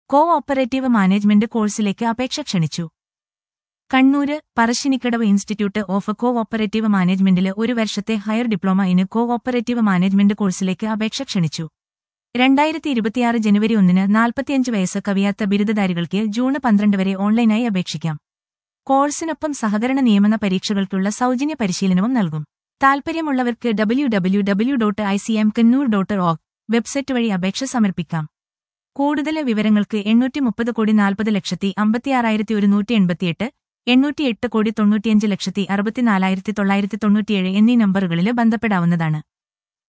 co operative management കോഴ്സിലേക്ക് അപേക്ഷ ക്ഷണിച്ചു Kannur Parassinikkadavu institute of cooperative മാനേജ്മെന്റില് ഒരു വർഷത്തെ ഹയർ ഡിപ്ലോമ ഇന് കോ ഓപ്പറേറ്റീവ് മാനേജ്മെന്റ് കോഴ്സിലേക്ക് അപേക്ഷ ക്ഷണിച്ചു രണ്ടായിരത്തി ഇരുപത്തിയാറ് ജനുവരി ഒന്നിന് നാൽപ്പത്തിയഞ്ച് വയസ്സ് കവിയാത്ത ബിരുദധാരികൾക്ക് ജൂൺ പന്ത്രണ്ട് വരെ ഓൺലൈനായി അപേക്ഷിക്കാം കോഴ്സിനൊപ്പം സഹകരണ നിയമന പരീക്ഷകൾക്കുള്ള സൗജന്യ പരിശീലനവും നൽകും താൽപര്യമുള്ളവർക്ക് W W W dot I C M Kannur dot org website വഴി അപേക്ഷ സമർപ്പിക്കാം കൂടുതൽ വിവരങ്ങൾക്ക് എണ്ണൂറ്റി മുപ്പത് കോടി നാൽപ്പത് ലക്ഷത്തി അമ്പത്തിയാറായിരത്തി ഒരുന്നൂറ്റി എൺപത്തിയെട്ട് എണ്ണൂറ്റിയെട്ട് കോടി തൊണ്ണൂറ്റിയഞ്ച് ലക്ഷത്തി അറുപത്തിനാലായിരത്തി തൊള്ളായിരത്തി തൊണ്ണൂറ്റിയേഴ് എന്നീ നമ്പറുകളിൽ ബന്ധപ്പെടാവുന്നതാണ്